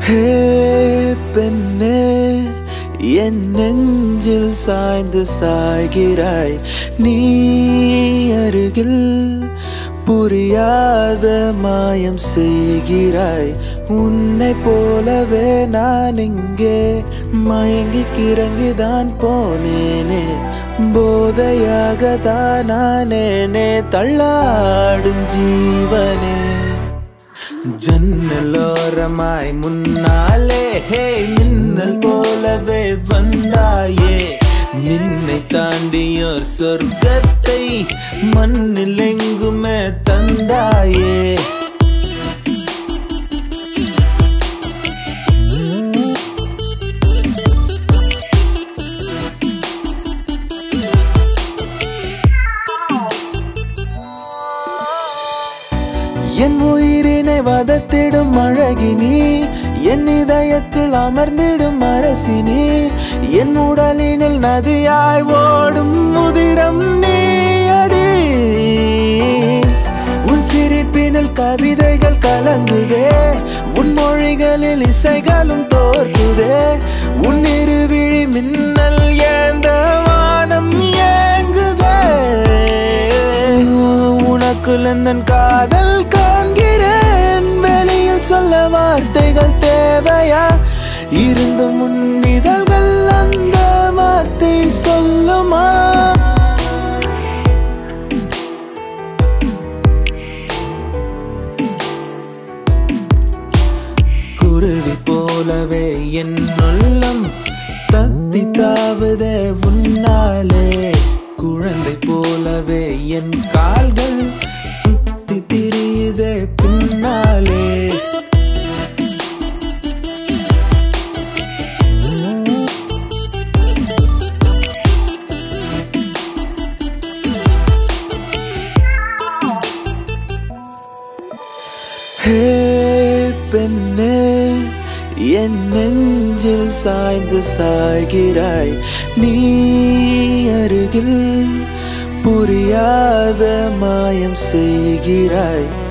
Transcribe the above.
ஹே பெண்ணே என் நெஞ்சில் சாய்ந்து சாய்கிறாய் நீ அருகில் புரியாத மாயம் செய்கிறாய் உன்னை போலவே நான் இங்கே மயங்கி கிறங்கிதான் போனேனே போதையாக தான் நானேனே தள்ளாடும் ஜீவனே ஜன்னலோரமாய் முன்னாலே ஹே மின்னல் போலவே வந்தாயே நின்னை தாண்டியோர் சொர்க்கத்தை மண்ணில் எங்குமே தந்தாயே என் உயிரினை வதத்திடும் அழகினி என் இதயத்தில் அமர்ந்திடும் அரசினி என் உடலினில் நதியாய் ஓடும் முதிரம் நீயடி உன் சிரிப்பினில் கவிதைகள் கலங்குதே உன் மொழிகளில் இசைகளும் தோற்றுதே உன் இருவிழி மின்னல் ஏந்த வானம் ஏங்குதே உனக்குள் எந்தன் காதல் காண்கிறேன் வெளியில் சொல்ல வார்த்தைகள் தேவையா இருந்து முன் இதழ்கள் அந்த வார்த்தை சொல்லுமா குருவி போலவே என் உள்ளம் தத்தி தாவுதே உன்னாலே குழந்தை போலவே என் கால்கள் சுத்தி திரியுதே பின்னாலே ஹே பெண்ணே என் நெஞ்சில் சாய்ந்து சாய்கிறாய் நீ அருகில் புரியாத மாயம் செய்கிறாய்